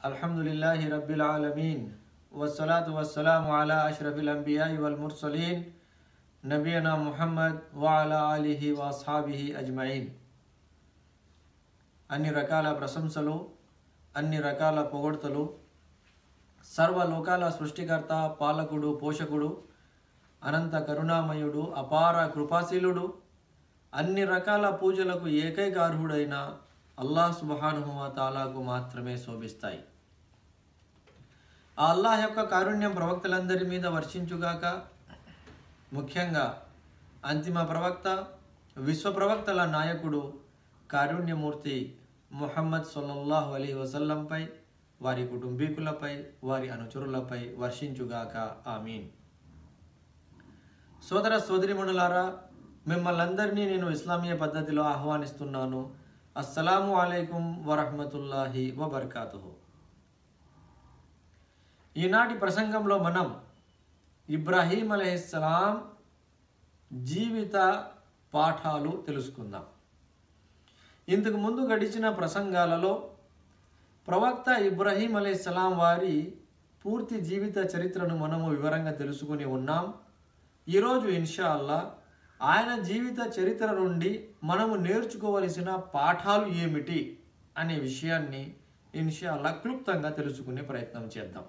الحمد لله رب العالمين والصلاة والسلام على أشرف الأنبياء والمرسلين نبينا محمد وعلى آله وأصحابه أجمعين అన్ని రకాల ప్రశంసలు అన్ని రకాల పొగడ్తలు సర్వలోకాల సృష్టికర్త పాలకుడు పోషకుడు అనంత కరుణామయుడు అపార కృపాశీలుడు అన్ని రకాల పూజలకు ఏకైక అర్హుడైన అల్లాహ్ సుబహానుహువ తాలాకు మాత్రమే శోభిస్తాయి ఆ అల్లాహ్ యొక్క కారుణ్యం ప్రవక్తలందరి మీద వర్షించుగాక ముఖ్యంగా అంతిమ ప్రవక్త విశ్వ ప్రవక్తల నాయకుడు కారుణ్యమూర్తి ముహమ్మద్ సల్లల్లాహు అలీ వసల్లంపై వారి కుటుంబీకులపై వారి అనుచరులపై వర్షించుగాక ఆమీన్ సోదర సోదరిమణులారా మిమ్మల్ని అందరినీ నేను ఇస్లామీయ పద్ధతిలో ఆహ్వానిస్తున్నాను అస్సలాము అలైకుం వరహమతుల్లాహి వబర్కాతుహు ఈనాటి ప్రసంగంలో మనం ఇబ్రాహీం అలైహిస్సలాం జీవిత పాఠాలు తెలుసుకుందాం ఇంతకు ముందు గడిచిన ప్రసంగాలలో ప్రవక్త ఇబ్రాహీం అలైహిస్సలాం వారి పూర్తి జీవిత చరిత్రను మనము వివరంగా తెలుసుకుని ఉన్నాం ఈరోజు ఇన్షా అల్లా ఆయన జీవిత చరిత్ర నుండి మనము నేర్చుకోవలసిన పాఠాలు ఏమిటి అనే విషయాన్ని ఇన్షా అల్లా క్లుప్తంగా తెలుసుకునే ప్రయత్నం చేద్దాం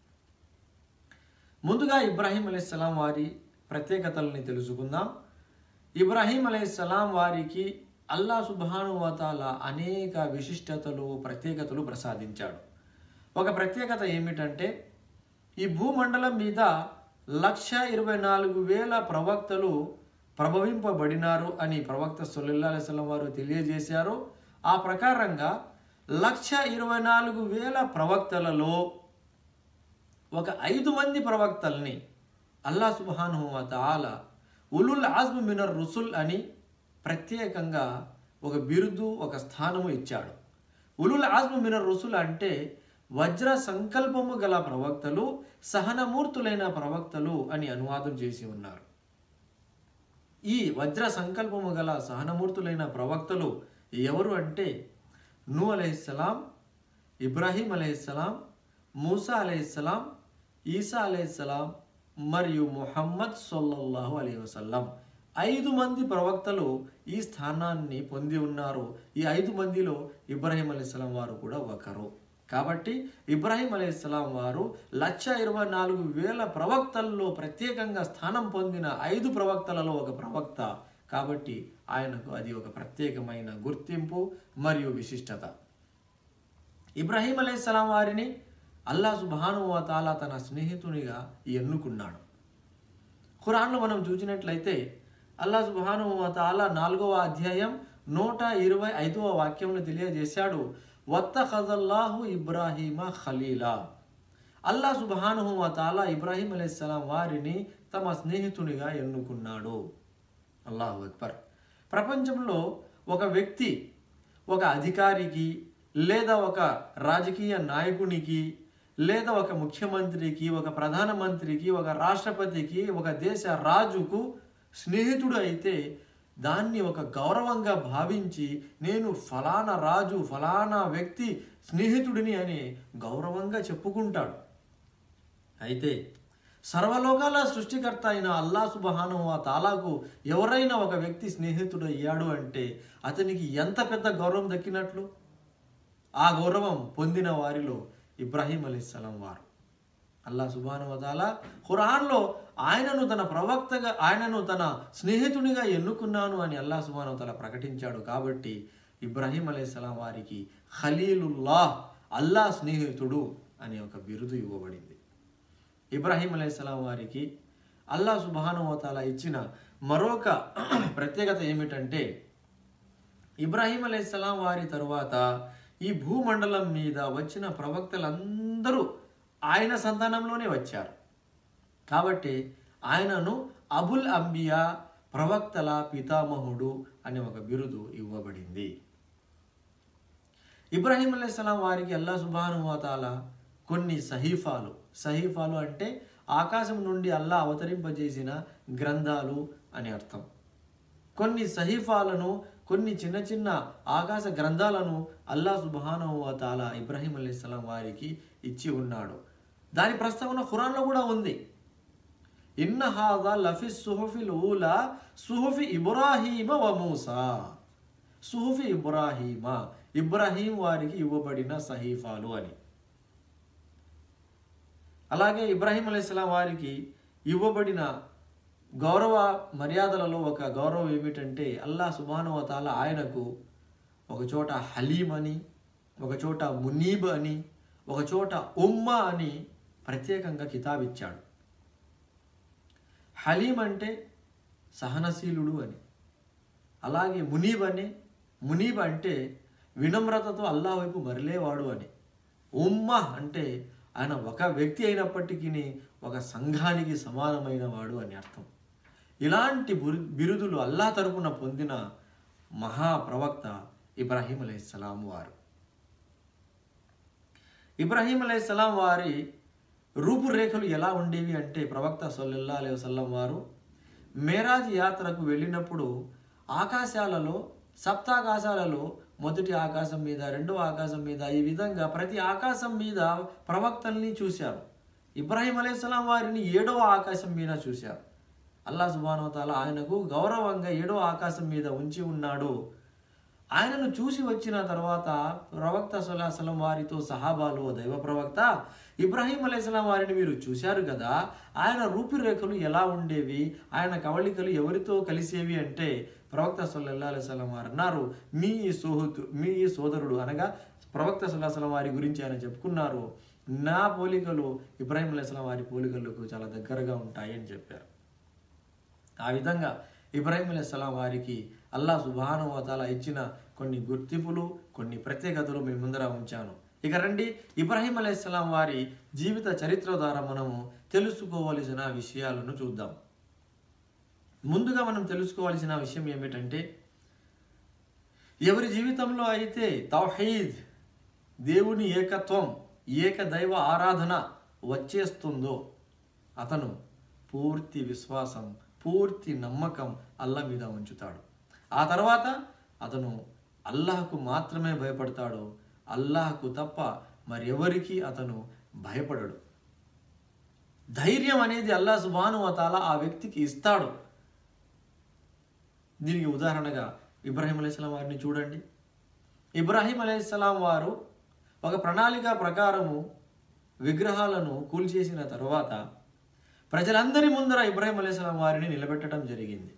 ముందుగా ఇబ్రాహీం అలైహిస్సలాం వారి ప్రత్యేకతల్ని తెలుసుకుందాం ఇబ్రాహీం అలైహిస్సలాం వారికి అల్లా సుబానువతాల అనేక విశిష్టతలు ప్రత్యేకతలు ప్రసాదించాడు ఒక ప్రత్యేకత ఏమిటంటే ఈ భూమండలం మీద లక్ష ఇరవై నాలుగు వేల ప్రవక్తలు ప్రభవింపబడినారు అని ప్రవక్త సొల్లా అలైస్లం వారు తెలియజేశారు ఆ ప్రకారంగా లక్ష ఇరవై నాలుగు వేల ప్రవక్తలలో ఒక ఐదు మంది ప్రవక్తల్ని అల్లా సుబాను తాల ఉలుల్ ఆజ్మ్ మినర్ రుసుల్ అని ప్రత్యేకంగా ఒక బిరుదు ఒక స్థానము ఇచ్చాడు ఉలుల్ ఆజ్మ్ మినర్ రుసుల్ అంటే వజ్ర సంకల్పము గల ప్రవక్తలు సహనమూర్తులైన ప్రవక్తలు అని అనువాదం చేసి ఉన్నారు ఈ వజ్ర సంకల్పము గల సహనమూర్తులైన ప్రవక్తలు ఎవరు అంటే నూ అలైహిస్సలాం ఇబ్రాహీం అలైహిస్సలాం మూసా అలైహిస్సలాం ఈసా అలైహిస్సలాం మరియు ముహమ్మద్ సొల్లల్లాహు అలైహి వసల్లం ఐదు మంది ప్రవక్తలు ఈ స్థానాన్ని పొంది ఉన్నారు ఈ ఐదు మందిలో ఇబ్రాహీం అలైహిస్సలాం వారు కూడా ఒకరు కాబట్టి ఇబ్రాహీం అలైహిస్సలాం వారు లక్ష ఇరవై నాలుగు వేల ప్రవక్తల్లో ప్రత్యేకంగా స్థానం పొందిన ఐదు ప్రవక్తలలో ఒక ప్రవక్త కాబట్టి ఆయనకు అది ఒక ప్రత్యేకమైన గుర్తింపు మరియు విశిష్టత ఇబ్రాహీం అలైహిస్సలాం వారిని అల్లా సుబానువ తాలా తన స్నేహితునిగా ఎన్నుకున్నాడు ఖురాన్లో మనం చూసినట్లయితే అల్లా సుబానువ తాలా నాలుగవ అధ్యాయం నూట ఇరవై ఐదవ వాక్యంలో తెలియజేశాడు వత్త ఖజల్లాహు ఇబ్రాహీమ ఖలీలా అల్లా సుబానుహు తాలా ఇబ్రాహీం అలైహిస్సలాం వారిని తమ స్నేహితునిగా ఎన్నుకున్నాడు అల్లాహు అక్బర్ ప్రపంచంలో ఒక వ్యక్తి ఒక అధికారికి లేదా ఒక రాజకీయ నాయకునికి లేదా ఒక ముఖ్యమంత్రికి ఒక ప్రధానమంత్రికి ఒక రాష్ట్రపతికి ఒక దేశ రాజుకు స్నేహితుడు అయితే దాన్ని ఒక గౌరవంగా భావించి నేను ఫలానా రాజు ఫలానా వ్యక్తి స్నేహితుడిని అని గౌరవంగా చెప్పుకుంటాడు అయితే సర్వలోకాల సృష్టికర్త అయిన అల్లా సుబహాను ఆ తాలాకు ఎవరైనా ఒక వ్యక్తి స్నేహితుడు అయ్యాడు అంటే అతనికి ఎంత పెద్ద గౌరవం దక్కినట్లు ఆ గౌరవం పొందిన వారిలో ఇబ్రాహీం అలీస్లాం వారు అల్లా సుబాను వతాల ఖురాన్లో ఆయనను తన ప్రవక్తగా ఆయనను తన స్నేహితునిగా ఎన్నుకున్నాను అని అల్లా సుబాను వతాల ప్రకటించాడు కాబట్టి ఇబ్రాహీం అలీస్లాం వారికి ఖలీలుల్లాహ్ అల్లా స్నేహితుడు అనే ఒక బిరుదు ఇవ్వబడింది ఇబ్రాహీం అలైహిస్సలాం వారికి అల్లా సుబానువతాల ఇచ్చిన మరొక ప్రత్యేకత ఏమిటంటే ఇబ్రాహీం అలైహిస్సలాం వారి తరువాత ఈ భూమండలం మీద వచ్చిన ప్రవక్తలందరూ ఆయన సంతానంలోనే వచ్చారు కాబట్టి ఆయనను అబుల్ అంబియా ప్రవక్తల పితామహుడు అనే ఒక బిరుదు ఇవ్వబడింది ఇబ్రాహీం అలైహిస్సలాం వారికి అల్లా సుబానువతాల కొన్ని సహీఫాలు సహీఫాలు అంటే ఆకాశం నుండి అల్లా అవతరింపజేసిన గ్రంథాలు అని అర్థం కొన్ని సహీఫాలను కొన్ని చిన్న చిన్న ఆకాశ గ్రంథాలను అల్లా సుబానహు తాల ఇబ్రాహీం అలీస్లాం వారికి ఇచ్చి ఉన్నాడు దాని ప్రస్తావన ఖురాన్లో కూడా ఉంది ఇన్న హాదా లఫి సుహఫిల్ ఊలా సుహఫి ఇబ్రాహీమ వ మూసా సుహఫి ఇబ్రాహీమ ఇబ్రాహీం వారికి ఇవ్వబడిన సహీఫాలు అని అలాగే ఇబ్రాహీం అలైహిస్సలాం వారికి ఇవ్వబడిన గౌరవ మర్యాదలలో ఒక గౌరవం ఏమిటంటే అల్లా సుబానువతాల ఆయనకు ఒక చోట హలీం అని ఒక చోట మునీబ్ అని ఒక చోట ఉమ్మ అని ప్రత్యేకంగా కితాబ్ ఇచ్చాడు హలీం అంటే సహనశీలుడు అని అలాగే మునీబ్ అని మునీబ్ అంటే వినమ్రతతో అల్లా వైపు మరలేవాడు అని ఉమ్మ అంటే ఆయన ఒక వ్యక్తి అయినప్పటికీ ఒక సంఘానికి సమానమైన వాడు అని అర్థం ఇలాంటి బురు- బిరుదులు అల్లా తరపున పొందిన మహాప్రవక్త ఇబ్రాహీం అలైహిస్సలాం వారు ఇబ్రాహీం అలైహిస్సలాం వారి రూపురేఖలు ఎలా ఉండేవి అంటే ప్రవక్త సల్లల్లా అలైహి వసల్లం వారు మేరాజ్ యాత్రకు వెళ్ళినప్పుడు ఆకాశాలలో సప్తాకాశాలలో మొదటి ఆకాశం మీద రెండవ ఆకాశం మీద ఈ విధంగా ప్రతి ఆకాశం మీద ప్రవక్తల్ని చూశారు ఇబ్రాహీం అలైహిస్సలాం వారిని ఏడవ ఆకాశం మీద చూశారు అల్లా సుబానోతాల ఆయనకు గౌరవంగా ఏడవ ఆకాశం మీద ఉంచి ఉన్నాడు ఆయనను చూసి వచ్చిన తర్వాత ప్రవక్త సుల్లాహలం వారితో సహాబాలు "ఓ దైవ ప్రవక్త ఇబ్రాహీం అలైహిస్సలాం వారిని మీరు చూశారు కదా ఆయన రూపురేఖలు ఎలా ఉండేవి ఆయన కవళికలు ఎవరితో కలిసేవి అంటే ప్రవక్త సల్లల్లా అలైస్లం వారు అన్నారు మీ ఈ సోహతు మీ ఈ సోదరుడు అనగా ప్రవక్త సుల్లాహలం వారి గురించి ఆయన చెప్పుకున్నారు నా పోలికలు ఇబ్రాహీం అలైహిస్సలాం వారి పోలికలకు చాలా దగ్గరగా ఉంటాయి అని చెప్పారు ఆ విధంగా ఇబ్రాహీం అలైహిస్సలాం వారికి అల్లా సుబానువతాల ఇచ్చిన కొన్ని గుర్తింపులు కొన్ని ప్రత్యేకతలు మీ ముందర ఉంచాను ఇక రండి ఇబ్రాహీం అలైహిస్సలాం వారి జీవిత చరిత్ర ద్వారా మనము తెలుసుకోవలసిన విషయాలను చూద్దాం ముందుగా మనం తెలుసుకోవాల్సిన విషయం ఏమిటంటే ఎవరి జీవితంలో అయితే తౌహీద్ దేవుని ఏకత్వం ఏకదైవ ఆరాధన వచ్చేస్తుందో అతను పూర్తి విశ్వాసం పూర్తి నమ్మకం అల్లా మీద ఉంచుతాడు ఆ తర్వాత అతను అల్లాహకు మాత్రమే భయపడతాడు అల్లాహకు తప్ప మరెవరికి అతను భయపడడు ధైర్యం అనేది అల్లా సుబాను వతాల ఆ వ్యక్తికి ఇస్తాడు దీనికి ఉదాహరణగా ఇబ్రాహీం అలైహిస్సలాం వారిని చూడండి ఇబ్రాహీం అలైహిస్సలాం వారు ఒక ప్రణాళిక ప్రకారము విగ్రహాలను కూల్చేసిన తర్వాత ప్రజలందరి ముందర ఇబ్రాహీం అలైహిస్సలాం వారిని నిలబెట్టడం జరిగింది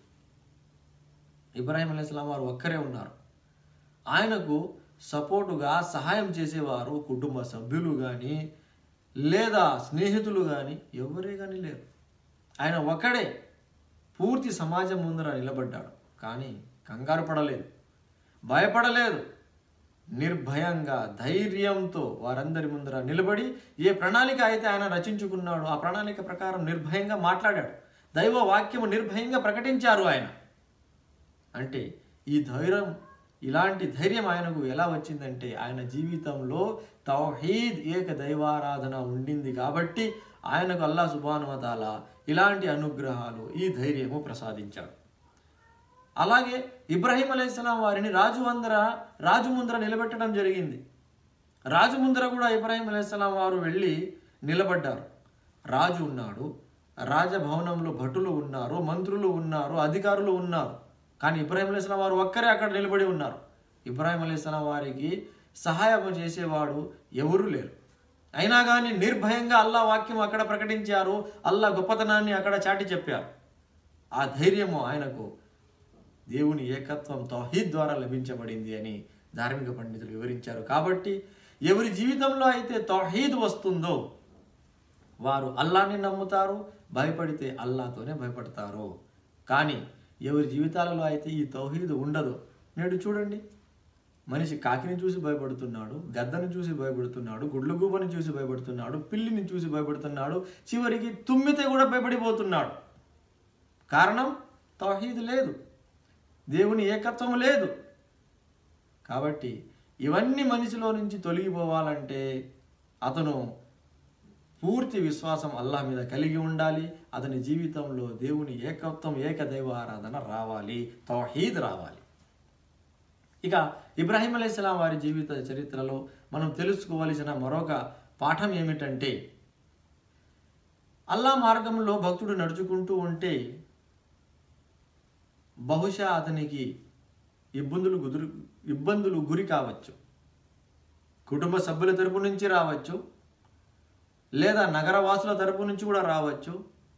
ఇబ్రాహీం అలైహిస్సలాం వారు ఒక్కరే ఉన్నారు ఆయనకు సపోర్టుగా సహాయం చేసేవారు కుటుంబ సభ్యులు కానీ లేదా స్నేహితులు కానీ ఎవరే కానీ లేరు ఆయన ఒక్కడే పూర్తి సమాజం ముందర నిలబడ్డాడు కానీ కంగారు పడలేదు భయపడలేదు నిర్భయంగా ధైర్యంతో వారందరి ముందర నిలబడి ఏ ప్రణాళిక అయితే ఆయన రచించుకున్నాడో ఆ ప్రణాళిక ప్రకారం నిర్భయంగా మాట్లాడాడు దైవ వాక్యము నిర్భయంగా ప్రకటించారు ఆయన అంటే ఈ ధైర్యం ఇలాంటి ధైర్యం ఆయనకు ఎలా వచ్చిందంటే ఆయన జీవితంలో తౌహీద్ ఏక దైవారాధన ఉండింది కాబట్టి ఆయనకు అల్లా సుబానువతాల ఇలాంటి అనుగ్రహాలు ఈ ధైర్యము ప్రసాదించాడు అలాగే ఇబ్రాహీం అలైహిస్సలాం వారిని రాజు అందర రాజు ముందర నిలబెట్టడం జరిగింది రాజు ముందర కూడా ఇబ్రాహీం అలైహిస్సలాం వారు వెళ్ళి నిలబడ్డారు రాజు ఉన్నాడు రాజభవనంలో భటులు ఉన్నారు మంత్రులు ఉన్నారు అధికారులు ఉన్నారు కానీ ఇబ్రాహీం అలైహిస్సలాం వారు ఒక్కరే అక్కడ నిలబడి ఉన్నారు ఇబ్రాహీం అలైహిస్సలాం వారికి సహాయం చేసేవాడు ఎవరూ లేరు అయినా కానీ నిర్భయంగా అల్లా వాక్యం అక్కడ ప్రకటించారు అల్లా గొప్పతనాన్ని అక్కడ చాటి చెప్పారు ఆ ధైర్యము ఆయనకు దేవుని ఏకత్వం తౌహీద్ ద్వారా లభించబడింది అని ధార్మిక పండితులు వివరించారు కాబట్టి ఎవరి జీవితంలో అయితే తౌహీద్ వస్తుందో వారు అల్లాని నమ్ముతారు భయపడితే అల్లాతోనే భయపడతారు కానీ ఎవరి జీవితాలలో అయితే ఈ తౌహీద్ ఉండదు నేడు చూడండి మనిషి కాకిని చూసి భయపడుతున్నాడు గద్దను చూసి భయపడుతున్నాడు గుడ్లగూబని చూసి భయపడుతున్నాడు పిల్లిని చూసి భయపడుతున్నాడు చివరికి తుమ్మితే కూడా భయపడిపోతున్నాడు కారణం తౌహీద్ లేదు దేవుని ఏకత్వం లేదు కాబట్టి ఇవన్నీ మనిషిలో నుంచి తొలగిపోవాలంటే అతను పూర్తి విశ్వాసం అల్లాహ్ మీద కలిగి ఉండాలి అతని జీవితంలో దేవుని ఏకత్వం ఏకదైవ ఆరాధన రావాలి తౌహీద్ రావాలి ఇక ఇబ్రాహీం అలైహిస్సలాం వారి జీవిత చరిత్రలో మనం తెలుసుకోవలసిన మరొక పాఠం ఏమిటంటే అల్లా మార్గంలో భక్తుడు నడుచుకుంటూ ఉంటే బహుశా అతనికి ఇబ్బందులు గుదురు ఇబ్బందులు గురి కావచ్చు కుటుంబ సభ్యుల తరపు నుంచి రావచ్చు లేదా నగరవాసుల తరపు నుంచి కూడా రావచ్చు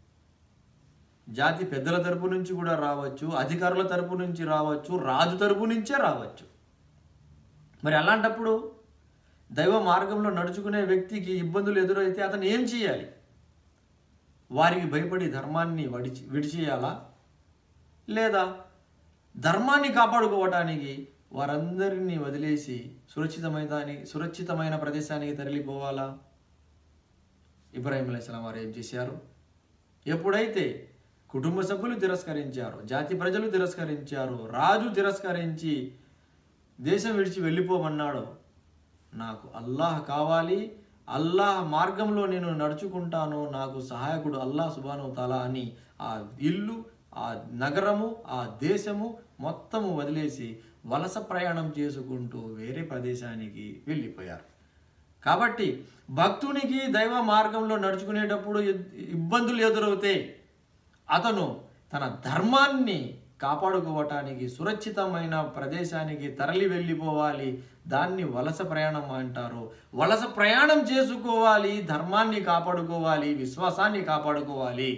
జాతి పెద్దల తరపు నుంచి కూడా రావచ్చు అధికారుల తరపు నుంచి రావచ్చు రాజు తరపు నుంచే రావచ్చు మరి అలాంటప్పుడు దైవ మార్గంలో నడుచుకునే వ్యక్తికి ఇబ్బందులు ఎదురైతే అతను ఏం చేయాలి వారికి భయపడి ధర్మాన్ని వడిచి విడిచేయాలా లేదా ధర్మాన్ని కాపాడుకోవటానికి వారందరినీ వదిలేసి సురక్షితమైన సురక్షితమైన ప్రదేశానికి తరలిపోవాలా ఇబ్రాహిం అలైస్లాం వారు ఏం చేశారు ఎప్పుడైతే కుటుంబ సభ్యులు తిరస్కరించారు జాతి ప్రజలు తిరస్కరించారు రాజు తిరస్కరించి దేశం విడిచి వెళ్ళిపోమన్నాడు నాకు అల్లాహ్ కావాలి అల్లాహ్ మార్గంలో నేను నడుచుకుంటాను నాకు సహాయకుడు అల్లాహ్ సుబాను తాలా అని ఆ ఇల్లు ఆ నగరము ఆ దేశము మొత్తము వదిలేసి వలస ప్రయాణం చేసుకుంటూ వేరే ప్రదేశానికి వెళ్ళిపోయారు కాబట్టి భక్తునికి దైవ మార్గంలో నడుచుకునేటప్పుడు ఇద్- ఇబ్బందులు ఎదురవుతే అతను తన ధర్మాన్ని కాపాడుకోవటానికి సురక్షితమైన ప్రదేశానికి తరలి వెళ్ళిపోవాలి దాన్ని వలస ప్రయాణం అంటారు వలస ప్రయాణం చేసుకోవాలి ధర్మాన్ని కాపాడుకోవాలి విశ్వాసాన్ని కాపాడుకోవాలి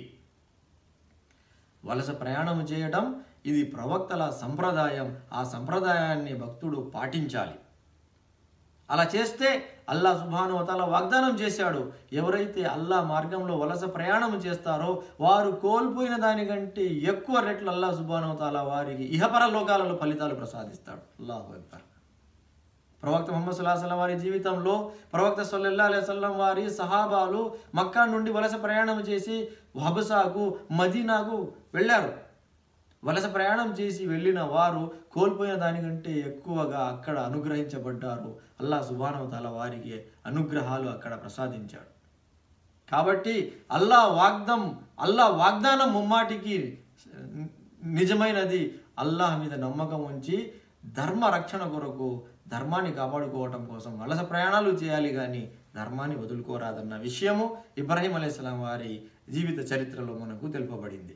వలస ప్రయాణం చేయడం ఇది ప్రవక్తల సంప్రదాయం ఆ సంప్రదాయాన్ని భక్తుడు పాటించాలి అలా చేస్తే అల్లా సుభాను వతాల వాగ్దానం చేశాడు ఎవరైతే అల్లా మార్గంలో వలస ప్రయాణం చేస్తారో వారు కోల్పోయిన దానికంటే ఎక్కువ రెట్లు అల్లా సుభాను వతాల వారికి ఇహపర లోకాలలో ఫలితాలు ప్రసాదిస్తాడు అల్లాహు అక్బర్ ప్రవక్త ముహమ్మద్ సుల్లాహం వారి జీవితంలో ప్రవక్త సల్లల్లా అలైవల్లం వారి సహాబాలు మక్కా నుండి వలస ప్రయాణం చేసి హబసాకు మదీనాకు వెళ్ళారు వలస ప్రయాణం చేసి వెళ్ళిన వారు కోల్పోయిన దానికంటే ఎక్కువగా అక్కడ అనుగ్రహించబడ్డారు అల్లా సుబానవతాల వారికి అనుగ్రహాలు అక్కడ ప్రసాదించాడు కాబట్టి అల్లా వాగ్దం అల్లా వాగ్దానం ముమ్మాటికి నిజమైనది అల్లాహ్ మీద నమ్మకం ఉంచి ధర్మ రక్షణ కొరకు ధర్మాన్ని కాపాడుకోవటం కోసం వలస ప్రయాణాలు చేయాలి కానీ ధర్మాన్ని వదులుకోరాదన్న విషయము ఇబ్రాహీం అలైహిస్సలాం వారి జీవిత చరిత్రలో మనకు తెలుపబడింది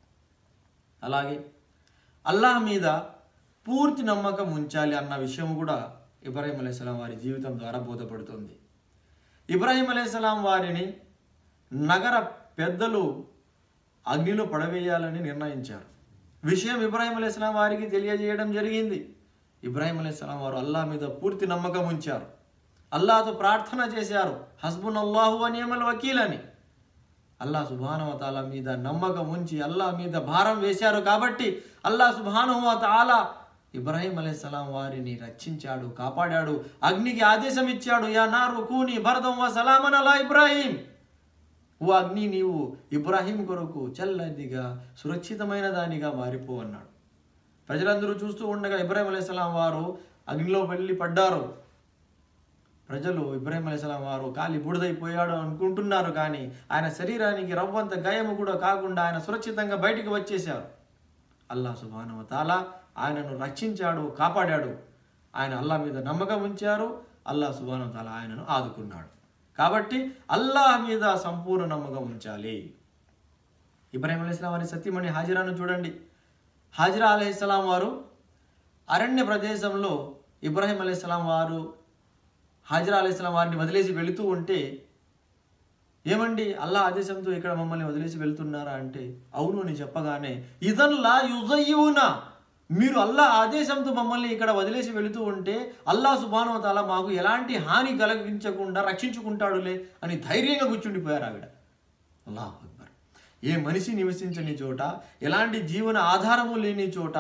అలాగే అల్లాహ్ మీద పూర్తి నమ్మకం ఉంచాలి అన్న విషయం కూడా ఇబ్రాహీం అలైహిస్సలాం వారి జీవితం ద్వారా బోధపడుతుంది ఇబ్రాహీం అలైహిస్సలాం వారిని నగర పెద్దలు అగ్నిలో పడవేయాలని నిర్ణయించారు విషయం ఇబ్రాహీం అలైహిస్సలాం వారికి తెలియజేయడం జరిగింది ఇబ్రాహీం అలైహిస్సలాం వారు అల్లాహ్ మీద పూర్తి నమ్మకం ఉంచారు అల్లాహతో ప్రార్థన చేశారు హస్బున్ అల్లాహు అనియమల్ వకీల్ అని అల్లా సుబానువతాల మీద నమ్మకం ఉంచి అల్లా మీద భారం వేశారు కాబట్టి అల్లా సుబానువతాల ఇబ్రాహీం అలైహిస్సలాం వారిని రక్షించాడు కాపాడాడు అగ్నికి ఆదేశం ఇచ్చాడు యా నారు కూని భరతం వ సలామన్ అలా ఇబ్రాహీం ఓ అగ్ని నీవు ఇబ్రాహీం కొరకు చల్లదిగా సురక్షితమైన దానిగా మారిపో అన్నాడు ప్రజలందరూ చూస్తూ ఉండగా ఇబ్రాహీం అలైహిస్సలాం వారు అగ్నిలో వెళ్ళి పడ్డారు ప్రజలు ఇబ్రాహీం అలైహిస్సలాం వారు కాలి బూడిదైపోయాడు అనుకుంటున్నారు కానీ ఆయన శరీరానికి రవ్వంత గాయము కూడా కాకుండా ఆయన సురక్షితంగా బయటికి వచ్చేశారు అల్లా సుబానవ తాలా ఆయనను రక్షించాడు కాపాడాడు ఆయన అల్లా మీద నమ్మకం ఉంచారు అల్లా సుబానవ తాలా ఆయనను ఆదుకున్నాడు కాబట్టి అల్లాహ్ మీద సంపూర్ణ నమ్మకం ఉంచాలి ఇబ్రాహీం అలైహిస్సలాం వారి సత్యమణి హాజిరాను చూడండి హాజిరా అలైహిస్సలాం వారు అరణ్య ప్రదేశంలో ఇబ్రాహీం అలైహిస్సలాం వారు హాజిరా అలైహిస్సలాం వారిని వదిలేసి వెళుతూ ఉంటే ఏమండి అల్లా ఆదేశంతో ఇక్కడ మమ్మల్ని వదిలేసి వెళ్తున్నారా అంటే అవును అని చెప్పగానే ఇదన్లా యుజయ్యునా మీరు అల్లా ఆదేశంతో మమ్మల్ని ఇక్కడ వదిలేసి వెళుతూ ఉంటే అల్లా సుబానో తాలా మాకు ఎలాంటి హాని కలిగించకుండా రక్షించుకుంటాడులే అని ధైర్యంగా కూర్చుండిపోయారు ఆవిడ అల్లాహ్ అక్బర్ ఏ మనిషి నివసించని చోట ఎలాంటి జీవన ఆధారము లేని చోట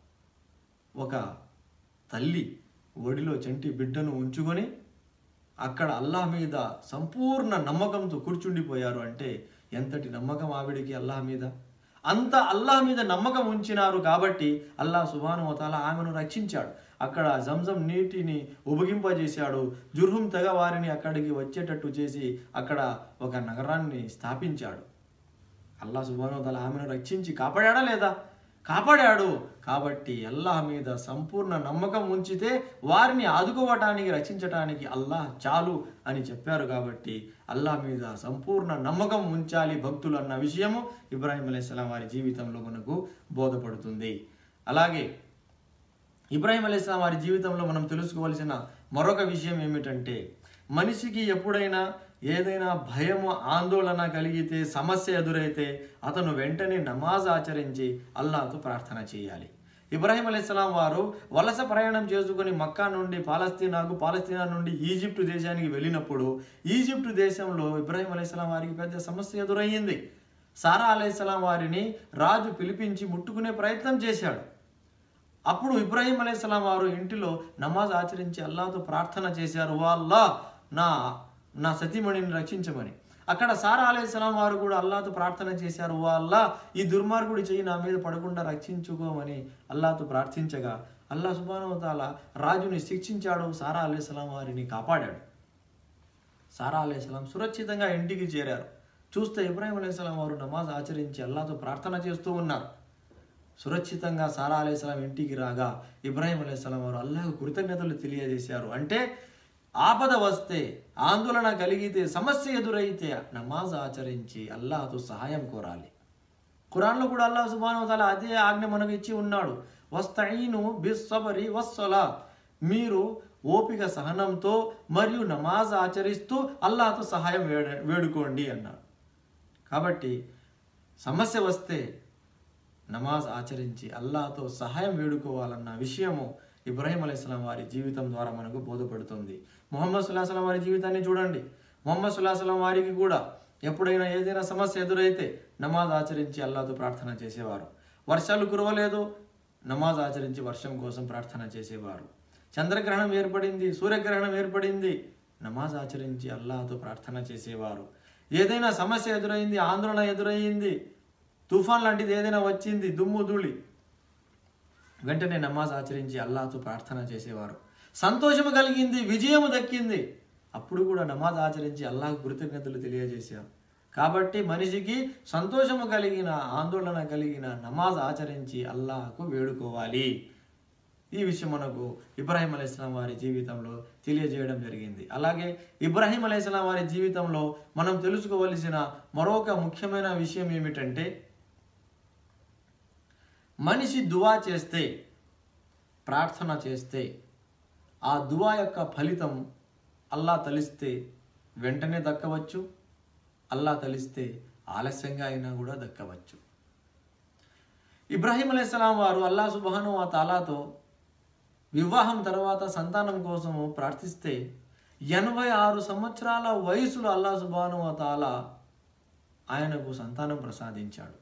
ఒక తల్లి ఒడిలో చంటి బిడ్డను ఉంచుకొని అక్కడ అల్లాహ్ మీద సంపూర్ణ నమ్మకంతో కూర్చుండిపోయారు అంటే ఎంతటి నమ్మకం ఆవిడికి అల్లాహ్ మీద అంత అల్లాహ్ మీద నమ్మకం ఉంచినారు కాబట్టి అల్లాహ్ సుబాను వతాల ఆమెను రక్షించాడు అక్కడ జంజం నీటిని ఉబగింపజేశాడు జుర్హుం తెగ వారిని అక్కడికి వచ్చేటట్టు చేసి అక్కడ ఒక నగరాన్ని స్థాపించాడు అల్లా సుబాను తల ఆమెను రక్షించి కాపాడా లేదా కాపాడాడు కాబట్టి అల్లాహ్ మీద సంపూర్ణ నమ్మకం ఉంచితే వారిని ఆదుకోవటానికి రక్షించటానికి అల్లాహ్ చాలు అని చెప్పారు కాబట్టి అల్లాహ్ మీద సంపూర్ణ నమ్మకం ఉంచాలి భక్తులు అన్న విషయము ఇబ్రాహిం అలైహిస్సలాం వారి జీవితంలో మనకు బోధపడుతుంది అలాగే ఇబ్రాహిం అలైస్లాం వారి జీవితంలో మనం తెలుసుకోవాల్సిన మరొక విషయం ఏమిటంటే మనిషికి ఎప్పుడైనా ఏదైనా భయము ఆందోళన కలిగితే సమస్య ఎదురైతే అతను వెంటనే నమాజ్ ఆచరించి అల్లాహతో ప్రార్థన చేయాలి ఇబ్రాహిం అలైస్లాం వారు వలస ప్రయాణం చేసుకుని మక్కా నుండి పాలస్తీనాకు పాలస్తీనా నుండి ఈజిప్టు దేశానికి వెళ్ళినప్పుడు ఈజిప్టు దేశంలో ఇబ్రాహిం అలైస్లాం వారికి పెద్ద సమస్య ఎదురయ్యింది సారా అలైస్లాం వారిని రాజు పిలిపించి ముట్టుకునే ప్రయత్నం చేశాడు అప్పుడు ఇబ్రాహీం అలైహిస్సలాం వారు ఇంటిలో నమాజ్ ఆచరించి అల్లాతో ప్రార్థన చేశారు వాళ్ళ నా నా సతీమణిని రక్షించమని అక్కడ సారా అలైహిస్సలాం వారు కూడా అల్లాతో ప్రార్థన చేశారు వాళ్ళ ఈ దుర్మార్గుడి చెయ్యి నా మీద పడకుండా రక్షించుకోమని అల్లాతో ప్రార్థించగా అల్లా సుబానవతాల రాజుని శిక్షించాడు సారా అలైహిస్సలాం వారిని కాపాడాడు సారా అలైహిస్సలాం సురక్షితంగా ఇంటికి చేరారు చూస్తే ఇబ్రాహీం అలైహిస్సలాం వారు నమాజ్ ఆచరించి అల్లాతో ప్రార్థన చేస్తూ ఉన్నారు సురక్షితంగా సారా అలైహిస్సలాం ఇంటికి రాగా ఇబ్రాహీం అలైహిస్సలాం వారు అల్లాహ్ కృతజ్ఞతలు తెలియజేశారు అంటే ఆపద వస్తే ఆందోళన కలిగితే సమస్య ఎదురైతే నమాజ్ ఆచరించి అల్లాహతో సహాయం కోరాలి ఖురాన్లో కూడా అల్లాహ్ సుబాను తాలా అదే ఆజ్ఞ మనకు ఇచ్చి ఉన్నాడు వస్తఈను బిస్సబరి వస్సలా మీరు ఓపిక సహనంతో మరియు నమాజ్ ఆచరిస్తూ అల్లాహతో సహాయం వేడ వేడుకోండి అన్నాడు కాబట్టి సమస్య వస్తే నమాజ్ ఆచరించి అల్లాహతో సహాయం వేడుకోవాలన్న విషయము ఇబ్రాహీం అలైహిస్లాం వారి జీవితం ద్వారా మనకు బోధపడుతుంది మొహమ్మద్ సుల్లాహం వారి జీవితాన్ని చూడండి మొహమ్మద్ సుల్లాహం వారికి కూడా ఎప్పుడైనా ఏదైనా సమస్య ఎదురైతే నమాజ్ ఆచరించి అల్లాతో ప్రార్థన చేసేవారు వర్షాలు కురవలేదు నమాజ్ ఆచరించి వర్షం కోసం ప్రార్థన చేసేవారు చంద్రగ్రహణం ఏర్పడింది సూర్యగ్రహణం ఏర్పడింది నమాజ్ ఆచరించి అల్లాహతో ప్రార్థన చేసేవారు ఏదైనా సమస్య ఎదురైంది ఆందోళన ఎదురయ్యింది తుఫాన్ లాంటిది ఏదైనా వచ్చింది దుమ్ము ధూళి వెంటనే నమాజ్ ఆచరించి అల్లాహతో ప్రార్థన చేసేవారు సంతోషము కలిగింది విజయము దక్కింది అప్పుడు కూడా నమాజ్ ఆచరించి అల్లాహ్ కృతజ్ఞతలు తెలియజేశారు కాబట్టి మనిషికి సంతోషము కలిగిన ఆందోళన కలిగిన నమాజ్ ఆచరించి అల్లాహకు వేడుకోవాలి ఈ విషయం మనకు ఇబ్రాహీం అలైహిస్లాం వారి జీవితంలో తెలియజేయడం జరిగింది అలాగే ఇబ్రాహీం అలైహిస్లాం వారి జీవితంలో మనం తెలుసుకోవలసిన మరొక ముఖ్యమైన విషయం ఏమిటంటే మనిషి దువా చేస్తే ప్రార్థన చేస్తే ఆ దువా యొక్క ఫలితం అల్లా తలిస్తే వెంటనే దక్కవచ్చు అల్లా తలిస్తే ఆలస్యంగా అయినా కూడా దక్కవచ్చు ఇబ్రాహీం అలైహిస్సలాం వారు అల్లా సుబహాను ఆ తాలాతో వివాహం తర్వాత సంతానం కోసము ప్రార్థిస్తే ఎనభై ఆరు సంవత్సరాల వయసులో అల్లా సుబాను ఆ తాలా ఆయనకు సంతానం ప్రసాదించాడు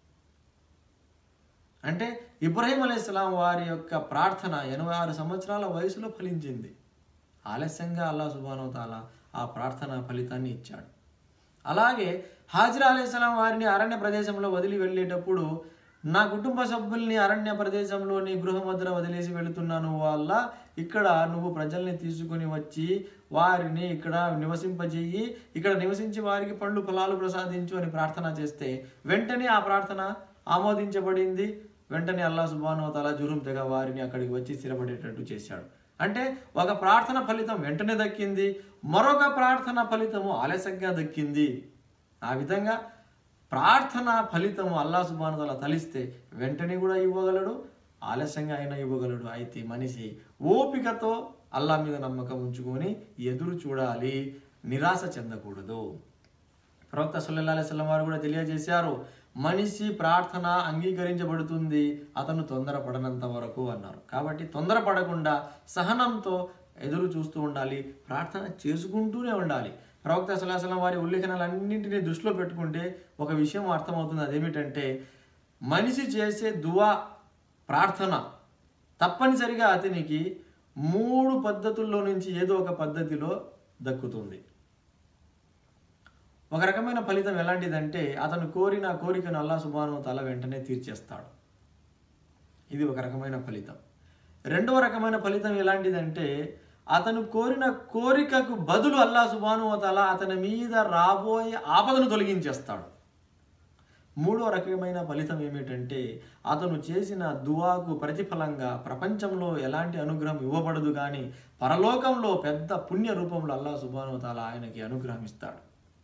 అంటే ఇబ్రాహీం అలైహిస్సలాం వారి యొక్క ప్రార్థన ఎనభై ఆరు సంవత్సరాల వయసులో ఫలించింది ఆలస్యంగా అల్లా సుబాను తాలా ఆ ప్రార్థన ఫలితాన్ని ఇచ్చాడు అలాగే హాజిరా అలైహిస్సలాం వారిని అరణ్య ప్రదేశంలో వదిలి వెళ్ళేటప్పుడు నా కుటుంబ సభ్యుల్ని అరణ్య ప్రదేశంలోని గృహం వద్ద వదిలేసి వెళుతున్నాను వాళ్ళ ఇక్కడ నువ్వు ప్రజల్ని తీసుకొని వచ్చి వారిని ఇక్కడ నివసింపజేయి ఇక్కడ నివసించి వారికి పండ్లు ఫలాలు ప్రసాదించు అని ప్రార్థన చేస్తే వెంటనే ఆ ప్రార్థన ఆమోదించబడింది వెంటనే అల్లా సుబాను తల జురుం తెగ వారిని అక్కడికి వచ్చి స్థిరపడేటట్టు చేశాడు అంటే ఒక ప్రార్థన ఫలితం వెంటనే దక్కింది మరొక ప్రార్థన ఫలితము ఆలస్యంగా దక్కింది ఆ విధంగా ప్రార్థన ఫలితము అల్లా సుబానుతల తలిస్తే వెంటనే కూడా ఇవ్వగలడు ఆలస్యంగా అయినా ఇవ్వగలడు అయితే మనిషి ఓపికతో అల్లా మీద నమ్మకం ఉంచుకొని ఎదురు చూడాలి నిరాశ చెందకూడదు ప్రవక్త సల్లల్లా అలైవల్లం వారు కూడా తెలియజేశారు మనిషి ప్రార్థన అంగీకరించబడుతుంది అతను తొందరపడనంత వరకు అన్నారు కాబట్టి తొందరపడకుండా సహనంతో ఎదురు చూస్తూ ఉండాలి ప్రార్థన చేసుకుంటూనే ఉండాలి ప్రవక్త సల్లాహం వారి ఉల్లేఖనాలన్నింటినీ దృష్టిలో పెట్టుకుంటే ఒక విషయం అర్థమవుతుంది అదేమిటంటే మనిషి చేసే దువా ప్రార్థన తప్పనిసరిగా అతనికి మూడు పద్ధతుల్లో నుంచి ఏదో ఒక పద్ధతిలో దక్కుతుంది ఒక రకమైన ఫలితం ఎలాంటిదంటే అతను కోరిన కోరికను అల్లా సుబాను తల వెంటనే తీర్చేస్తాడు ఇది ఒక రకమైన ఫలితం రెండవ రకమైన ఫలితం ఎలాంటిదంటే అతను కోరిన కోరికకు బదులు అల్లా సుబాను తల అతని మీద రాబోయే ఆపదను తొలగించేస్తాడు మూడో రకమైన ఫలితం ఏమిటంటే అతను చేసిన దువాకు ప్రతిఫలంగా ప్రపంచంలో ఎలాంటి అనుగ్రహం ఇవ్వబడదు కానీ పరలోకంలో పెద్ద పుణ్య రూపంలో అల్లా సుబానుతాల ఆయనకి అనుగ్రహం ఇస్తాడు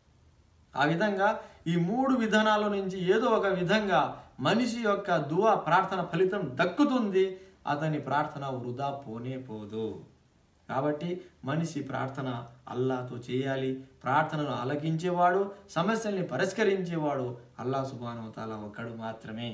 ఆ విధంగా ఈ మూడు విధానాల నుంచి ఏదో ఒక విధంగా మనిషి యొక్క దువా ప్రార్థన ఫలితం దక్కుతుంది అతని ప్రార్థన వృధా పోనే పోదు కాబట్టి మనిషి ప్రార్థన అల్లాతో చేయాలి ప్రార్థనను ఆలకించేవాడు సమస్యల్ని పరిష్కరించేవాడు అల్లా సుబానుతాల ఒక్కడు మాత్రమే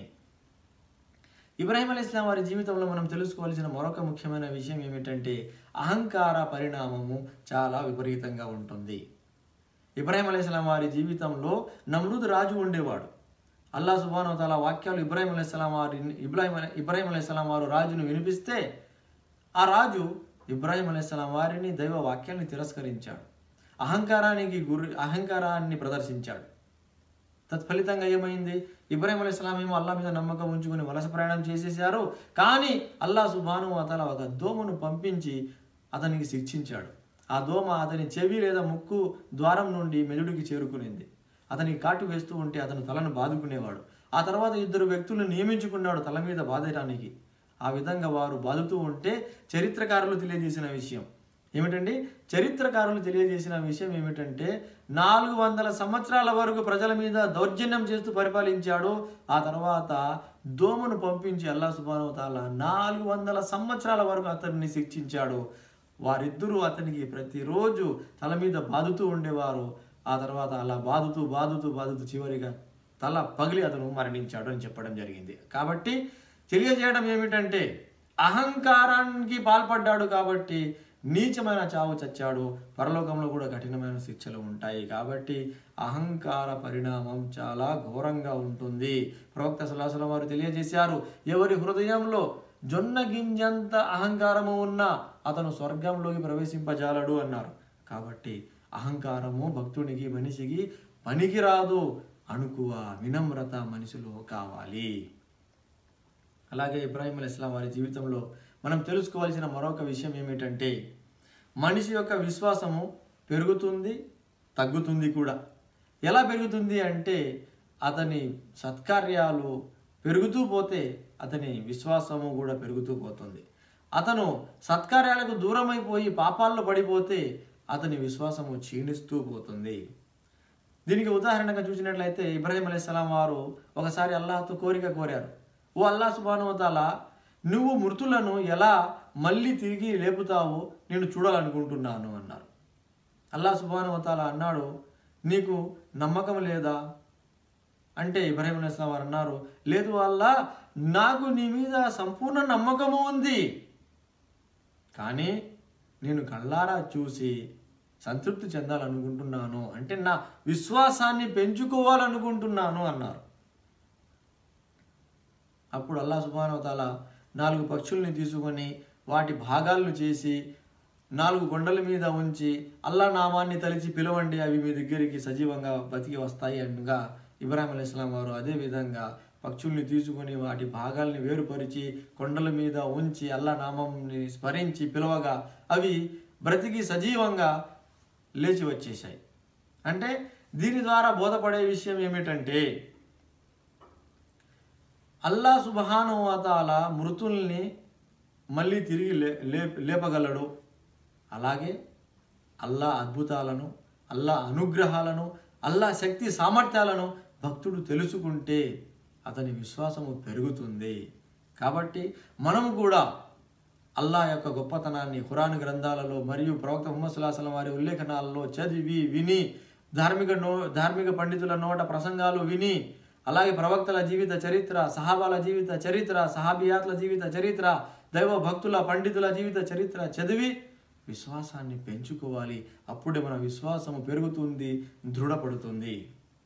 ఇబ్రాహిం అలీ ఇస్లాం వారి జీవితంలో మనం తెలుసుకోవాల్సిన మరొక ముఖ్యమైన విషయం ఏమిటంటే అహంకార పరిణామము చాలా విపరీతంగా ఉంటుంది ఇబ్రాహిం అలైహిస్లాం వారి జీవితంలో నమ్రూద్ రాజు ఉండేవాడు అల్లా సుబాను తాలా వాక్యాలు ఇబ్రాహిం అలైహిస్లాం వారి ఇబ్రాహిం అలై ఇబ్రాహిం అలైహిస్లాం వారు రాజును వినిపిస్తే ఆ రాజు ఇబ్రాహిం అలైహిస్లాం వారిని దైవ వాక్యాన్ని తిరస్కరించాడు అహంకారానికి గురి అహంకారాన్ని ప్రదర్శించాడు తత్ఫలితంగా ఏమైంది ఇబ్రాహిం అలైహిస్లాం ఏమో అల్లా మీద నమ్మకం ఉంచుకుని వలస ప్రయాణం చేసేసారు కానీ అల్లా సుబాను అతల ఒక దోమను పంపించి అతనికి శిక్షించాడు ఆ దోమ అతని చెవి లేదా ముక్కు ద్వారం నుండి మెదుడికి చేరుకునింది అతనికి కాటు వేస్తూ ఉంటే అతను తలను బాదుకునేవాడు ఆ తర్వాత ఇద్దరు వ్యక్తులను నియమించుకున్నాడు తల మీద బాధేయడానికి ఆ విధంగా వారు బాదుతూ ఉంటే చరిత్రకారులు తెలియజేసిన విషయం ఏమిటండి చరిత్రకారులు తెలియజేసిన విషయం ఏమిటంటే నాలుగు వందల సంవత్సరాల వరకు ప్రజల మీద దౌర్జన్యం చేస్తూ పరిపాలించాడు ఆ తర్వాత దోమను పంపించి అల్లా సుబాను తాలా నాలుగు వందల సంవత్సరాల వరకు అతన్ని శిక్షించాడు వారిద్దరూ అతనికి ప్రతిరోజు తల మీద బాదుతూ ఉండేవారు ఆ తర్వాత అలా బాదుతూ బాదుతూ బాదుతూ చివరిగా తల పగిలి అతను మరణించాడు అని చెప్పడం జరిగింది కాబట్టి తెలియజేయడం ఏమిటంటే అహంకారానికి పాల్పడ్డాడు కాబట్టి నీచమైన చావు చచ్చాడు పరలోకంలో కూడా కఠినమైన శిక్షలు ఉంటాయి కాబట్టి అహంకార పరిణామం చాలా ఘోరంగా ఉంటుంది ప్రవక్త సలాసల వారు తెలియజేశారు ఎవరి హృదయంలో జొన్న గింజంత అహంకారము ఉన్నా అతను స్వర్గంలోకి ప్రవేశింపజాలడు అన్నారు కాబట్టి అహంకారము భక్తునికి మనిషికి పనికిరాదు అణుకువ వినమ్రత మనిషిలో కావాలి అలాగే ఇబ్రాహిం అలీ ఇస్లాం వారి జీవితంలో మనం తెలుసుకోవాల్సిన మరొక విషయం ఏమిటంటే మనిషి యొక్క విశ్వాసము పెరుగుతుంది తగ్గుతుంది కూడా ఎలా పెరుగుతుంది అంటే అతని సత్కార్యాలు పెరుగుతూ పోతే అతని విశ్వాసము కూడా పెరుగుతూ పోతుంది అతను సత్కార్యాలకు దూరమైపోయి పాపాల్లో పడిపోతే అతని విశ్వాసము క్షీణిస్తూ పోతుంది దీనికి ఉదాహరణగా చూసినట్లయితే ఇబ్రాహిం అలైహిస్సలాం వారు ఒకసారి అల్లాహ్తో కోరిక కోరారు ఓ అల్లా సుబానువతాల నువ్వు మృతులను ఎలా మళ్ళీ తిరిగి లేపుతావో నేను చూడాలనుకుంటున్నాను అన్నారు అల్లా సుబానువతాల అన్నాడు నీకు నమ్మకం లేదా అంటే ఇబ్రాహిం అలైహిస్సలాం వారు అన్నారు లేదు అల్లా నాకు నీ మీద సంపూర్ణ నమ్మకము ఉంది కానీ నేను కళ్ళారా చూసి సంతృప్తి చెందాలనుకుంటున్నాను అంటే నా విశ్వాసాన్ని పెంచుకోవాలనుకుంటున్నాను అన్నారు అప్పుడు అల్లా సుబానవతాల నాలుగు పక్షుల్ని తీసుకొని వాటి భాగాలను చేసి నాలుగు కొండల మీద ఉంచి అల్లా నామాన్ని తలిచి పిలవండి అవి మీ దగ్గరికి సజీవంగా బతికి వస్తాయి అనగా ఇబ్రాహిం అలైస్లాం వారు అదే విధంగా పక్షుల్ని తీసుకొని వాటి భాగాల్ని వేరుపరిచి కొండల మీద ఉంచి అల్లా నామంని స్మరించి పిలవగా అవి బ్రతికి సజీవంగా లేచి వచ్చేసాయి అంటే దీని ద్వారా బోధపడే విషయం ఏమిటంటే అల్లా సుబహానువతాల మృతుల్ని మళ్ళీ తిరిగి లే లే- లేపగలడు అలాగే అల్లా అద్భుతాలను అల్లా అనుగ్రహాలను అల్లా శక్తి సామర్థ్యాలను భక్తుడు తెలుసుకుంటే అతని విశ్వాసము పెరుగుతుంది కాబట్టి మనము కూడా అల్లా యొక్క గొప్పతనాన్ని ఖురాన్ గ్రంథాలలో మరియు ప్రవక్త ముహమ్మద్ సుల్లాహం వారి ఉల్లేఖనాలలో చదివి విని ధార్మిక నో ధార్మిక పండితుల నోట ప్రసంగాలు విని అలాగే ప్రవక్తల జీవిత చరిత్ర సహాబాల జీవిత చరిత్ర సహాబియాత్ల జీవిత చరిత్ర దైవ భక్తుల పండితుల జీవిత చరిత్ర చదివి విశ్వాసాన్ని పెంచుకోవాలి అప్పుడే మన విశ్వాసము పెరుగుతుంది దృఢపడుతుంది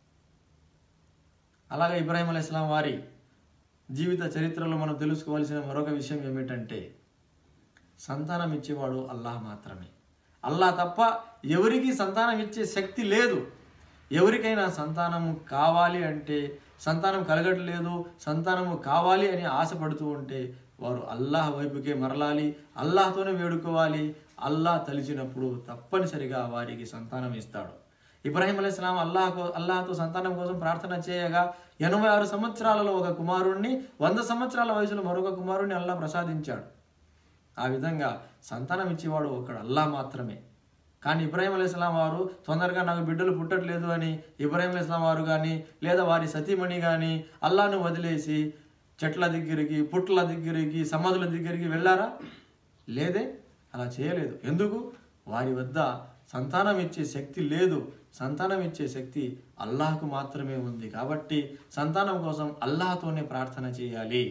అలాగే ఇబ్రాహిం అలైహిస్లాం వారి జీవిత చరిత్రలో మనం తెలుసుకోవాల్సిన మరొక విషయం ఏమిటంటే సంతానం ఇచ్చేవాడు అల్లాహ్ మాత్రమే అల్లాహ్ తప్ప ఎవరికి సంతానం ఇచ్చే శక్తి లేదు ఎవరికైనా సంతానము కావాలి అంటే సంతానం కలగట్లేదు సంతానము కావాలి అని ఆశపడుతూ ఉంటే వారు అల్లాహ్ వైపుకే మరలాలి అల్లాహ్తోనే వేడుకోవాలి అల్లాహ్ తలిచినప్పుడు తప్పనిసరిగా వారికి సంతానం ఇస్తాడు ఇబ్రాహీం అలైహిస్సలాం అల్లాహ్ అల్లాహతో సంతానం కోసం ప్రార్థన చేయగా ఎనభై ఆరు సంవత్సరాలలో ఒక కుమారుణ్ణి వంద సంవత్సరాల వయసులో మరొక కుమారుణ్ణి అల్లా ప్రసాదించాడు ఆ విధంగా సంతానం ఇచ్చేవాడు ఒకడు అల్లా మాత్రమే కానీ ఇబ్రాహీం అలైహిస్లాం వారు తొందరగా నాకు బిడ్డలు పుట్టట్లేదు అని ఇబ్రాహీం అలైహిస్లాం వారు కానీ లేదా వారి సతీమణి కానీ అల్లాను వదిలేసి చెట్ల దగ్గరికి పుట్ల దగ్గరికి సమాధుల దగ్గరికి వెళ్ళారా లేదే అలా చేయలేదు ఎందుకు వారి వద్ద సంతానం ఇచ్చే శక్తి లేదు సంతానం ఇచ్చే శక్తి అల్లాహకు మాత్రమే ఉంది కాబట్టి సంతానం కోసం అల్లాహతోనే ప్రార్థన చేయాలి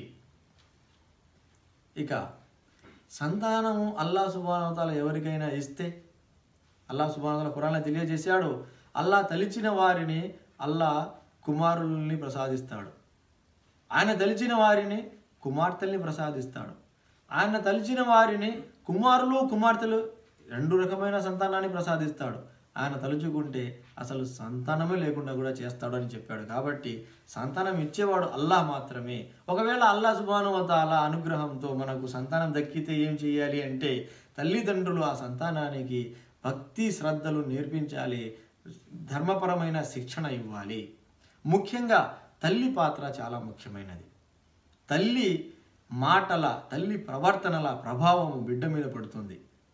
ఇక సంతానము అల్లా సుబానవతాల ఎవరికైనా ఇస్తే అల్లా సుబానవతాల ఖురాన్లో తెలియజేశాడు అల్లా తలిచిన వారిని అల్లా కుమారుల్ని ప్రసాదిస్తాడు ఆయన తలిచిన వారిని కుమార్తెల్ని ప్రసాదిస్తాడు ఆయన తలిచిన వారిని కుమారులు కుమార్తెలు రెండు రకమైన సంతానాన్ని ప్రసాదిస్తాడు ఆయన తలుచుకుంటే అసలు సంతానమే లేకుండా కూడా చేస్తాడు అని చెప్పాడు కాబట్టి సంతానం ఇచ్చేవాడు అల్లాహ్ మాత్రమే ఒకవేళ అల్లా సుబానువతాల అనుగ్రహంతో మనకు సంతానం దక్కితే ఏం చేయాలి అంటే తల్లిదండ్రులు ఆ సంతానానికి భక్తి శ్రద్ధలు నేర్పించాలి ధర్మపరమైన శిక్షణ ఇవ్వాలి ముఖ్యంగా తల్లి పాత్ర చాలా ముఖ్యమైనది తల్లి మాటల తల్లి ప్రవర్తనల ప్రభావము బిడ్డ మీద పడుతుంది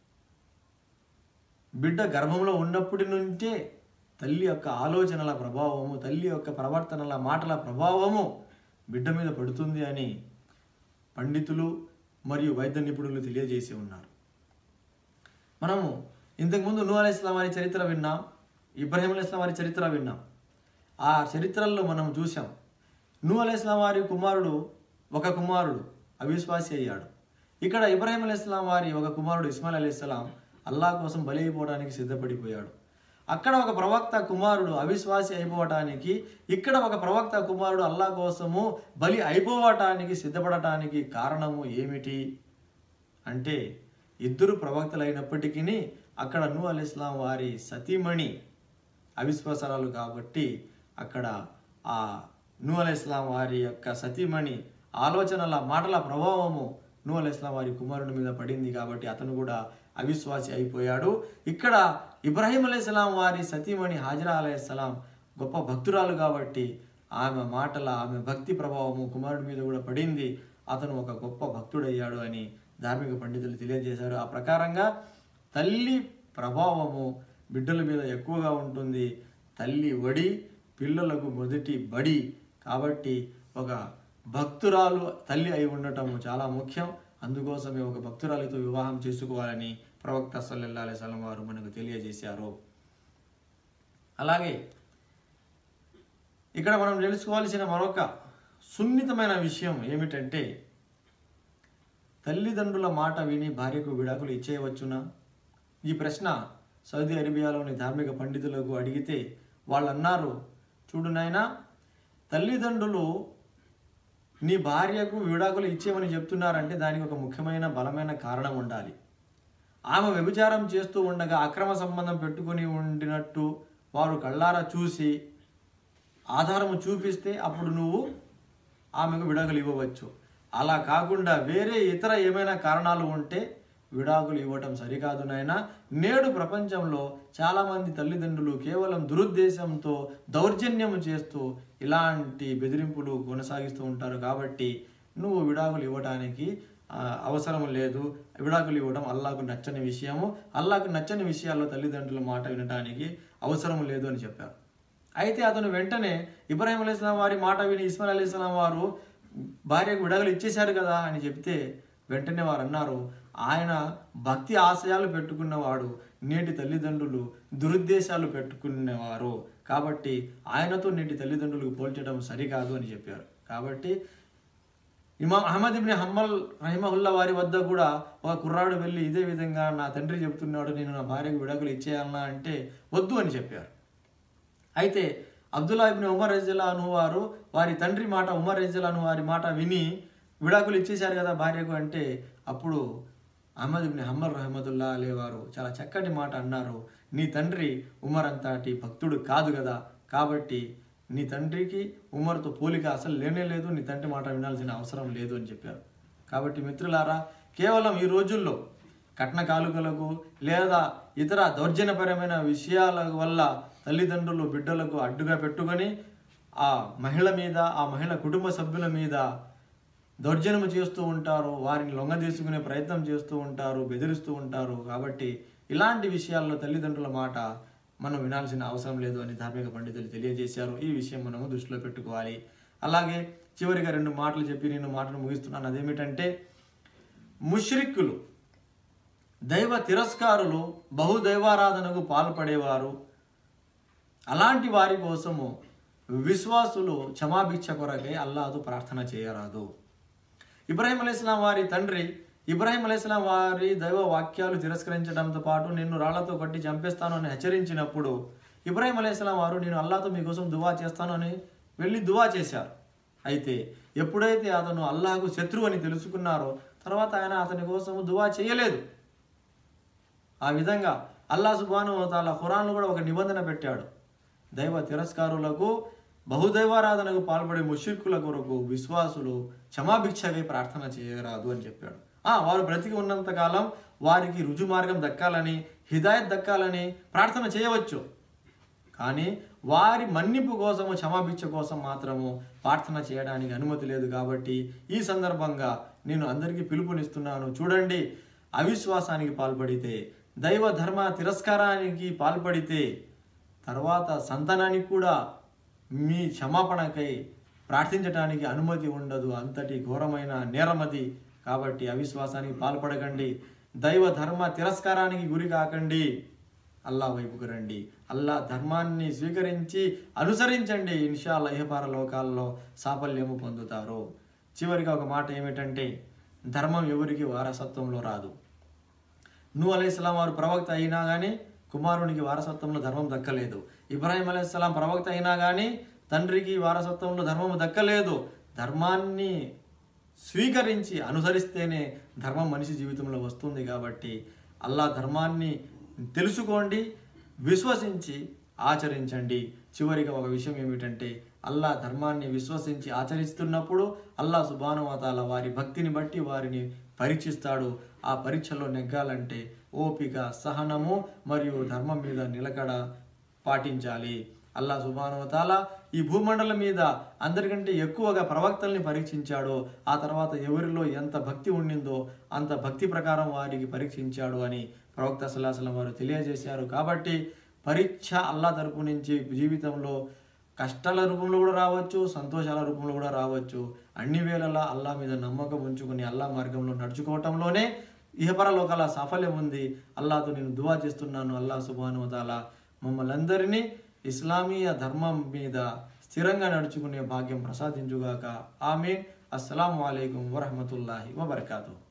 బిడ్డ గర్భంలో ఉన్నప్పటి నుంచే తల్లి యొక్క ఆలోచనల ప్రభావము తల్లి యొక్క ప్రవర్తనల మాటల ప్రభావము బిడ్డ మీద పడుతుంది అని పండితులు మరియు వైద్య నిపుణులు తెలియజేసి ఉన్నారు మనము ఇంతకుముందు నూ అలీ ఇస్లాం వారి చరిత్ర విన్నాం ఇబ్రాహిం అలీ ఇస్లాం వారి చరిత్ర విన్నాం ఆ చరిత్రల్లో మనం చూసాం నూ అలీ ఇస్లాం వారి కుమారుడు ఒక కుమారుడు అవిశ్వాసి అయ్యాడు ఇక్కడ ఇబ్రాహిం అలీ ఇస్లాం వారి ఒక కుమారుడు ఇస్మాయిల్ అలీ ఇస్లాం అల్లా కోసం బలి అయిపోవడానికి సిద్ధపడిపోయాడు అక్కడ ఒక ప్రవక్త కుమారుడు అవిశ్వాసి అయిపోవటానికి ఇక్కడ ఒక ప్రవక్త కుమారుడు అల్లా కోసము బలి అయిపోవటానికి సిద్ధపడటానికి కారణము ఏమిటి అంటే ఇద్దరు ప్రవక్తలైనప్పటికీ అక్కడ నూ అల్ ఇస్లాం వారి సతీమణి అవిశ్వాసరాలు కాబట్టి అక్కడ ఆ నూ అల్ ఇస్లాం వారి యొక్క సతీమణి ఆలోచనల మాటల ప్రభావము నూ అల్ ఇస్లాం వారి కుమారుని మీద పడింది కాబట్టి అతను కూడా అవిశ్వాసి అయిపోయాడు ఇక్కడ ఇబ్రాహీం అలైహిస్సలాం వారి సతీమణి హాజరా అలైహిస్సలాం గొప్ప భక్తురాలు కాబట్టి ఆమె మాటల ఆమె భక్తి ప్రభావము కుమారుడి మీద కూడా పడింది అతను ఒక గొప్ప భక్తుడయ్యాడు అని ధార్మిక పండితులు తెలియజేశారు ఆ ప్రకారంగా తల్లి ప్రభావము బిడ్డల మీద ఎక్కువగా ఉంటుంది తల్లి వడి పిల్లలకు మొదటి బడి కాబట్టి ఒక భక్తురాలు తల్లి అయి ఉండటం చాలా ముఖ్యం అందుకోసమే ఒక భక్తురాలితో వివాహం చేసుకోవాలని ప్రవక్త సల్లల్లా అలైహి వసల్లం వారు మనకు తెలియజేశారు అలాగే ఇక్కడ మనం తెలుసుకోవాల్సిన మరొక సున్నితమైన విషయం ఏమిటంటే తల్లిదండ్రుల మాట విని భార్యకు విడాకులు ఇచ్చేయవచ్చునా ఈ ప్రశ్న సౌదీ అరేబియాలోని ధార్మిక పండితులకు అడిగితే వాళ్ళు అన్నారు చూడు నాయనా తల్లిదండ్రులు నీ భార్యకు విడాకులు ఇచ్చేమని చెప్తున్నారంటే దానికి ఒక ముఖ్యమైన బలమైన కారణం ఉండాలి ఆమె వ్యభిచారం చేస్తూ ఉండగా అక్రమ సంబంధం పెట్టుకొని ఉండినట్టు వారు కళ్ళారా చూసి ఆధారము చూపిస్తే అప్పుడు నువ్వు ఆమెకు విడాకులు ఇవ్వవచ్చు అలా కాకుండా వేరే ఇతర ఏమైనా కారణాలు ఉంటే విడాకులు ఇవ్వటం సరికాదు నాయన నేడు ప్రపంచంలో చాలామంది తల్లిదండ్రులు కేవలం దురుద్దేశంతో దౌర్జన్యం చేస్తూ ఇలాంటి బెదిరింపులు కొనసాగిస్తూ ఉంటారు కాబట్టి నువ్వు విడాకులు ఇవ్వటానికి ఆ, అవసరం లేదు విడాకులు ఇవ్వడం అల్లాకు నచ్చని విషయము అల్లాకు నచ్చని విషయాల్లో తల్లిదండ్రుల మాట వినడానికి అవసరం లేదు అని చెప్పారు అయితే అతను వెంటనే ఇబ్రాహిం అలీస్లాం వారి మాట విని ఇస్మాయిల్ అలీస్లాం వారు భార్యకు విడాకులు ఇచ్చేశారు కదా అని చెప్తే వెంటనే వారు అన్నారు ఆయన భక్తి ఆశయాలు పెట్టుకున్నవాడు నేటి తల్లిదండ్రులు దురుద్దేశాలు పెట్టుకునేవారు కాబట్టి ఆయనతో నేటి తల్లిదండ్రులకు పోల్చడం సరికాదు అని చెప్పారు కాబట్టి ఇమాం అహ్మద్ ఇబ్ని హమ్మల్ రహిమహుల్లా వారి వద్ద కూడా ఒక కుర్రాడు వెళ్ళి ఇదే విధంగా నా తండ్రి చెప్తున్నాడు నేను నా భార్యకు విడాకులు ఇచ్చేయాలన్నా అంటే వద్దు అని చెప్పారు అయితే అబ్దుల్లా ఇబ్ని ఉమర్ రజిల్లా అను వారు వారి తండ్రి మాట ఉమర్ రజిల్లా అను వారి మాట విని విడాకులు ఇచ్చేశారు కదా భార్యకు అంటే అప్పుడు అహ్మద్ ఇబ్ని హమ్మల్ రహమతుల్లా అలే వారు చాలా చక్కటి మాట అన్నారు నీ తండ్రి ఉమర్ అంతటి భక్తుడు కాదు కదా కాబట్టి నీ తండ్రికి ఉమర్తో పోలిక అసలు లేనే లేదు నీ తండ్రి మాట వినాల్సిన అవసరం లేదు అని చెప్పారు కాబట్టి మిత్రులారా కేవలం ఈ రోజుల్లో కట్న కాలుకలకు లేదా ఇతర దౌర్జన్యపరమైన విషయాల వల్ల తల్లిదండ్రులు బిడ్డలకు అడ్డుగా పెట్టుకొని ఆ మహిళ మీద ఆ మహిళ కుటుంబ సభ్యుల మీద దౌర్జన్యం చేస్తూ ఉంటారు వారిని లొంగ తీసుకునే ప్రయత్నం చేస్తూ ఉంటారు బెదిరిస్తూ ఉంటారు కాబట్టి ఇలాంటి విషయాల్లో తల్లిదండ్రుల మాట మనం వినాల్సిన అవసరం లేదు అని ధార్మిక పండితులు తెలియజేశారు ఈ విషయం మనము దృష్టిలో పెట్టుకోవాలి అలాగే చివరిగా రెండు మాటలు చెప్పి నేను మాటను ముగిస్తున్నాను అదేమిటంటే ముష్రిక్కులు దైవ తిరస్కారులు బహుదైవారాధనకు పాల్పడేవారు అలాంటి వారి కోసము విశ్వాసులు క్షమాభిక్ష కొరకై అల్లాదు ప్రార్థన చేయరాదు ఇబ్రాహిం అలైస్లాం వారి తండ్రి ఇబ్రాహిం అలైస్లాం వారి దైవ వాక్యాలు తిరస్కరించడంతో పాటు నిన్ను రాళ్లతో కొట్టి చంపేస్తాను అని హెచ్చరించినప్పుడు ఇబ్రాహిం అలైస్లాం వారు నేను అల్లాతో మీకోసం దువా చేస్తాను అని వెళ్ళి దువా చేశారు అయితే ఎప్పుడైతే అతను అల్లాహకు శత్రువు అని తెలుసుకున్నారో తర్వాత ఆయన అతని కోసం దువా చేయలేదు ఆ విధంగా అల్లా సుబాను తాల ఖురాన్లో కూడా ఒక నిబంధన పెట్టాడు దైవ తిరస్కారులకు బహుదైవారాధనకు పాల్పడే ముషిర్కుల కొరకు విశ్వాసులు క్షమాభిక్షకై ప్రార్థన చేయరాదు అని చెప్పాడు ఆ వారు బ్రతికి ఉన్నంత కాలం వారికి రుజు మార్గం దక్కాలని హిదాయత్ దక్కాలని ప్రార్థన చేయవచ్చు కానీ వారి మన్నింపు కోసము క్షమాభిక్ష కోసం మాత్రము ప్రార్థన చేయడానికి అనుమతి లేదు కాబట్టి ఈ సందర్భంగా నేను అందరికీ పిలుపునిస్తున్నాను చూడండి అవిశ్వాసానికి పాల్పడితే దైవ ధర్మ తిరస్కారానికి పాల్పడితే తర్వాత సంతానానికి కూడా మీ క్షమాపణకై ప్రార్థించడానికి అనుమతి ఉండదు అంతటి ఘోరమైన నేరమది కాబట్టి అవిశ్వాసానికి పాల్పడకండి దైవ ధర్మ తిరస్కారానికి గురి కాకండి అల్లా వైపుకు రండి అల్లా ధర్మాన్ని స్వీకరించి అనుసరించండి ఇన్షా ఇహపార లోకాల్లో సాఫల్యము పొందుతారు చివరిగా ఒక మాట ఏమిటంటే ధర్మం ఎవరికి వారసత్వంలో రాదు నూ అలైహిస్లాం వారు ప్రవక్త అయినా కానీ కుమారునికి వారసత్వంలో ధర్మం దక్కలేదు ఇబ్రాహిం అలైహిస్లాం ప్రవక్త అయినా కానీ తండ్రికి వారసత్వంలో ధర్మం దక్కలేదు ధర్మాన్ని స్వీకరించి అనుసరిస్తేనే ధర్మం మనిషి జీవితంలో వస్తుంది కాబట్టి అల్లా ధర్మాన్ని తెలుసుకోండి విశ్వసించి ఆచరించండి చివరిగా ఒక విషయం ఏమిటంటే అల్లా ధర్మాన్ని విశ్వసించి ఆచరిస్తున్నప్పుడు అల్లా సుబానువతాల వారి భక్తిని బట్టి వారిని పరీక్షిస్తాడు ఆ పరీక్షలో నెగ్గాలంటే ఓపిక సహనము మరియు ధర్మం మీద నిలకడ పాటించాలి అల్లా సుబానువతాల ఈ భూమండలం మీద అందరికంటే ఎక్కువగా ప్రవక్తల్ని పరీక్షించాడో ఆ తర్వాత ఎవరిలో ఎంత భక్తి ఉండిందో అంత భక్తి ప్రకారం వారికి పరీక్షించాడు అని ప్రవక్త సల్లాహం వారు తెలియజేశారు కాబట్టి పరీక్ష అల్లా తరపు నుంచి జీవితంలో కష్టాల రూపంలో కూడా రావచ్చు సంతోషాల రూపంలో కూడా రావచ్చు అన్ని వేళలా అల్లా మీద నమ్మకం ఉంచుకుని అల్లా మార్గంలో నడుచుకోవటంలోనే ఇహపర లోకాల సాఫల్యం ఉంది అల్లాతో నేను దువా చేస్తున్నాను అల్లా సుబాను తాలా మమ్మల్ని అందరినీ ఇస్లామీయ ధర్మం మీద స్థిరంగా నడుచుకునే భాగ్యం ప్రసాదించుగాక ఆమీన్ అస్సలం అయికం వరహమతుల్లాహి వబర్కాతూ